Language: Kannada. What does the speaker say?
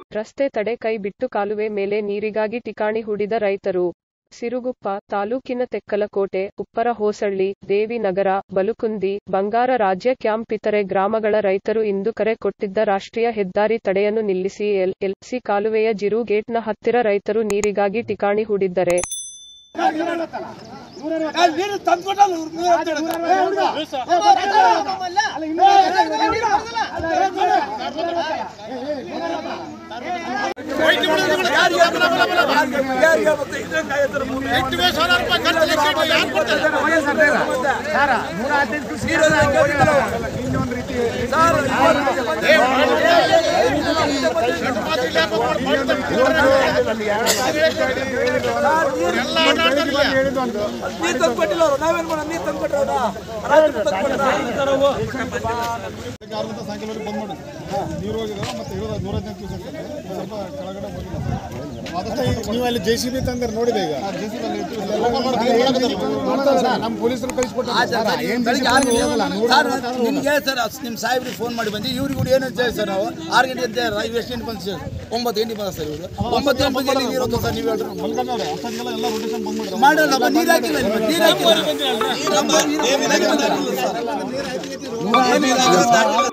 ರಸ್ತೆ ತಡೆ ಕೈ ಬಿಟ್ಟು ಕಾಲುವೆ ಮೇಲೆ ನೀರಿಗಾಗಿ ಠಿಕಾಣಿ ಹೂಡಿದ ರೈತರು ಸಿರುಗುಪ್ಪ ತಾಲೂಕಿನ ತೆಕ್ಕಲಕೋಟೆ ಉಪ್ಪರ ಹೋಸಳ್ಳಿ ದೇವಿನಗರ ಬಲುಕುಂದಿ ಬಂಗಾರ ರಾಜ್ಯ ಕ್ಯಾಂಪ್ ಇತರೆ ಗ್ರಾಮಗಳ ರೈತರು ಇಂದು ಕರೆ ಕೊಟ್ಟಿದ್ದ ರಾಷ್ಟ್ರೀಯ ಹೆದ್ದಾರಿ ತಡೆಯನ್ನು ನಿಲ್ಲಿಸಿ ಎಲ್ ಎಲ್ ಸಿ ಕಾಲುವೆಯ ಜಿರು ಗೇಟ್ನ ಹತ್ತಿರ ರೈತರು ನೀರಿಗಾಗಿ ಠಿಕಾಣಿ ಹೂಡಿದ್ದರೆ ನೀರು ತಂದ್ಕೊಟ್ಟಲ್ಲ ಇವ್ರು ನೀರು ಅಂತ ಹೇಳಿದ್ರು. ಯಾರಿಗೆ ಗೊತ್ತು? ಇದ್ರಿಂದ ಐವತ್ತರ ಮೂರು. ನೀರು ಅಂದ್ರೆ ಕೇಳಿದ್ರು. ಸರ್, ನೀರು ತಂದ್ಕೊಟ್ಟಿಲ್ಲ ಅವ್ರು. ನಾವೇನ್ ಮಾಡೋದು ನೀರು ತಂದ್ಕೊಟ್ರವ್ರ ರಾತ್ರಿ ತಂದ್ಕೊಟ್ರ ಆರರಿಂದ ಸಾಯಂಕಾಲವರೆಗೆ ಬಂದ್ ಮಾಡಿ ನೀರು ಹೋಗಿದಾವೆ ಮತ್ತೆ ಇರೋದು ನೂರ ಹದಿನೈದು ದಿವಸ ಸ್ವಲ್ಪ ಕೆಳಗಡೆ ಬಂದಿಲ್ಲ ನೀವು ಅಲ್ಲಿ ಜೆ ಸಿ ಬಿ ತಂದ್ರೆ ನೋಡಿದೆ ಈಗ ನಮ್ಮ ಪೊಲೀಸರು ನಿಮಗೆ ಸರ್ ನಿಮ್ಮ ಸಾಹೇಬ್ರಿಗೆ ಫೋನ್ ಮಾಡಿ ಬಂದು ಇವ್ರಿಗೆ ಕೂಡ ಏನು ಹೇಳ್ತೀವಿ ಸರ್ ನಾವು ಆರು ಗಂಟೆ ಅಂತ ರೈಲ್ವೆ ಎಷ್ಟು ಗಂಟೆ ಬಂದು ಸರ್ ಒಂಬತ್ತು ಗಂಟೆ ಬಂದ ಸರ್ ಇವರು ಒಂಬತ್ತು ಗಂಟೆ ಬಂದು ನೀರು ಹೋಗ್ತದೆ ಸರ್ ನೀವು ಹೇಳ್ರಿ ಮಲ್ಕೊಂಡವ್ರೆ ಅಷ್ಟೊತ್ತಿಗೆಲ್ಲ ಎಲ್ಲ ರೊಟೇಷನ್ ಬಂದ್ ಮಾಡಿದ್ರು ಮಾಡಲ್ಲ ನಮ್ಮ ನೀರು ಹಾಕಿಲ್ಲ ನಿಮಗೆ ನೀರು ಹಾಕಿಲ್ಲ ನಮ್ಮ ನೀರು ಹಾಕಿಲ್ಲ ಸರ್. ನೀರು ಹಾಕಿಲ್ಲ